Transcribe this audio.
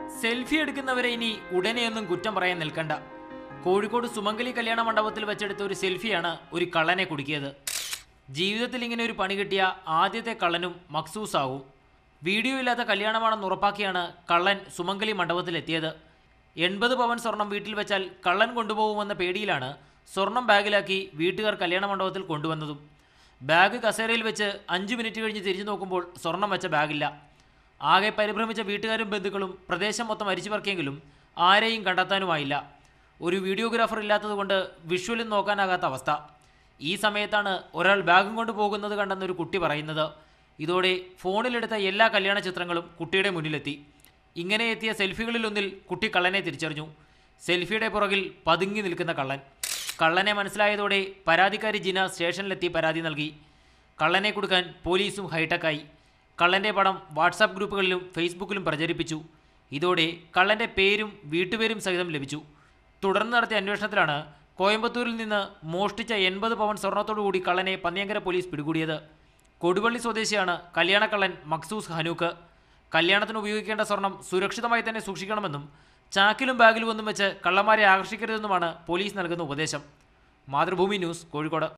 selfie എടുക്കുന്നവരെ ഇനി ഉടനെയൊന്നും കുറ്റം പറയാൻ നിൽക്കണ്ട കോഴിക്കോട് സുമംഗലി കല്യാണ മണ്ഡപത്തിൽ വെച്ചെടുത്ത ഒരു സെൽഫിയാണ് ഒരു കള്ളനെ കുടുക്കിയത് ജീവിതത്തിൽ ഇങ്ങനെ ഒരു പണി കിട്ടിയ ആദ്യത്തെ കള്ളനും മക്സൂസ് ആവും വീഡിയോ ഇല്ലാത്ത കല്യാണമാണെന്ന് ഉറപ്പാക്കിയാണ് കള്ളൻ സുമംഗലി മണ്ഡപത്തിലെത്തിയത് എൺപത് പവൻ സ്വർണം വീട്ടിൽ വെച്ചാൽ കള്ളൻ കൊണ്ടുപോകുമെന്ന പേടിയിലാണ് സ്വർണം ബാഗിലാക്കി വീട്ടുകാർ കല്യാണ മണ്ഡപത്തിൽ കൊണ്ടുവന്നതും ബാഗ് കസേരയിൽ വെച്ച് അഞ്ച് മിനിറ്റ് കഴിഞ്ഞ് തിരിഞ്ഞു നോക്കുമ്പോൾ സ്വർണം വെച്ച ബാഗില്ല ആകെ പരിഭ്രമിച്ച വീട്ടുകാരും ബന്ധുക്കളും പ്രദേശം മൊത്തം അരിച്ചു പറക്കിയെങ്കിലും ആരെയും കണ്ടെത്താനുമായില്ല ഒരു വീഡിയോഗ്രാഫർ ഇല്ലാത്തതുകൊണ്ട് വിഷ്വലും നോക്കാനാകാത്ത അവസ്ഥ ഈ സമയത്താണ് ഒരാൾ ബാഗും കൊണ്ട് പോകുന്നത് കണ്ടെന്നൊരു കുട്ടി പറയുന്നത് ഇതോടെ ഫോണിലെടുത്ത എല്ലാ കല്യാണ ചിത്രങ്ങളും കുട്ടിയുടെ മുന്നിലെത്തി ഇങ്ങനെ എത്തിയ സെൽഫികളിലൊന്നിൽ കുട്ടി കള്ളനെ തിരിച്ചറിഞ്ഞു സെൽഫിയുടെ പുറകിൽ പതുങ്ങി നിൽക്കുന്ന കള്ളൻ കള്ളനെ മനസ്സിലായതോടെ പരാതിക്കാരി ജിന സ്റ്റേഷനിലെത്തി പരാതി നൽകി കള്ളനെ കൊടുക്കാൻ പോലീസും ഹൈടെക്കായി കള്ളൻ്റെ പടം വാട്സാപ്പ് ഗ്രൂപ്പുകളിലും ഫേസ്ബുക്കിലും പ്രചരിപ്പിച്ചു ഇതോടെ കള്ളൻ്റെ പേരും വീട്ടുപേരും സഹിതം ലഭിച്ചു തുടർന്ന് നടത്തിയ അന്വേഷണത്തിലാണ് കോയമ്പത്തൂരിൽ നിന്ന് മോഷ്ടിച്ച എൺപത് പവൻ സ്വർണത്തോടു കൂടി കള്ളനെ പന്നിയങ്കര പോലീസ് പിടികൂടിയത് കൊടുവള്ളി സ്വദേശിയാണ് കല്യാണക്കള്ളൻ മക്സൂസ് ഹനൂക്ക് കല്യാണത്തിന് ഉപയോഗിക്കേണ്ട സ്വർണം സുരക്ഷിതമായി തന്നെ സൂക്ഷിക്കണമെന്നും ചാക്കിലും ബാഗിലും ഒന്നും വെച്ച് കള്ളന്മാരെ ആകർഷിക്കരുതെന്നുമാണ് പോലീസ് നൽകുന്ന ഉപദേശം മാതൃഭൂമി ന്യൂസ് കോഴിക്കോട്